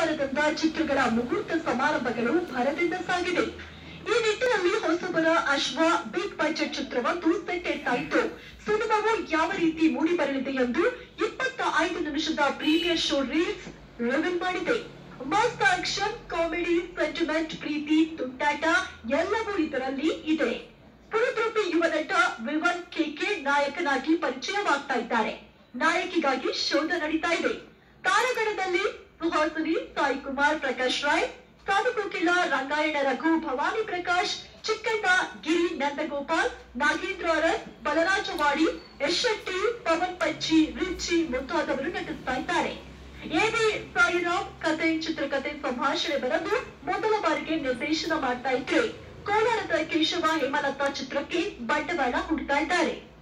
ವಾರದಿಂದ ಚಿತ್ರಗಳ ಮುಹೂರ್ತ ಸಮಾರಂಭಗಳು ಭರದಿಂದ ಸಾಗಿದೆ ಈ ನಿಟ್ಟಿನಲ್ಲಿ ಹೊಸಬರ ಅಶ್ವ ಬಿಗ್ ಬಜೆಟ್ ಚಿತ್ರವೊಂದು ಸೆಟ್ಟೆತ್ತಾಯಿತು ಸಿನಿಮಾವು ಯಾವ ರೀತಿ ಮೂಡಿ ಬರಲಿದೆ ಎಂದು ಇಪ್ಪತ್ತ ಐದು ನಿಮಿಷದ ಪ್ರೀಮಿಯರ್ ಶೋ ರೀಲ್ಸ್ ರಿವೀಲ್ ಮಾಡಿದೆ ಮಸ್ತ್ ಆಕ್ಷನ್ ಕಾಮಿಡಿ ಸೆಂಟಿಮೆಂಟ್ ಪ್ರೀತಿ ತುಂಟಾಟ ಎಲ್ಲವೂ ಇದರಲ್ಲಿ ಇದೆ ಪುನದ್ರೂಪಿ ಯುವ ನಟ ವಿವನ್ ಕೆಕೆ ನಾಯಕನಾಗಿ ಪರಿಚಯವಾಗ್ತಾ ಇದ್ದಾರೆ ನಾಯಕಿಗಾಗಿ ಶೋಧ ನಡೀತಾ ಇದೆ ತಾರಗಣದಲ್ಲಿ ಸುಹಾಸಿನಿ ಸಾಯಿ ಕುಮಾರ್ ಪ್ರಕಾಶ್ ರಾಯ್ ಸಾಧುಕೋಕಿಲ ರಂಗಾಯಣ ರಘು ಭವಾನಿ ಪ್ರಕಾಶ್ ಚಿಕ್ಕಣ್ಣ ಗಿರಿ ನಂದಗೋಪಾಲ್ ನಾಗೇಂದ್ರ ಅರಸ್ ಬಲರಾಜವಾಡಿ ಯಶ್ ಶೆಟ್ಟಿ ಪವನ್ ಪಚ್ಚಿ ರಿಚಿ ಮುಂತಾದವರು ನಟಿಸ್ತಾ ಇದ್ದಾರೆ ಎಬಿ ಸಾಯಿರಾಮ್ ಕತೆ ಚಿತ್ರಕಥೆ ಸಂಭಾಷಣೆ ಬರೆದು ಮೊದಲ ಬಾರಿಗೆ ನಿರ್ದೇಶನ ಮಾಡ್ತಾ ಇದ್ರೆ ಕೋಲಾರದ ಕೇಶವ ಹೇಮಲತಾ ಚಿತ್ರಕ್ಕೆ ಬಂಡವಾಳ ಹೂಡ್ತಾ ಇದ್ದಾರೆ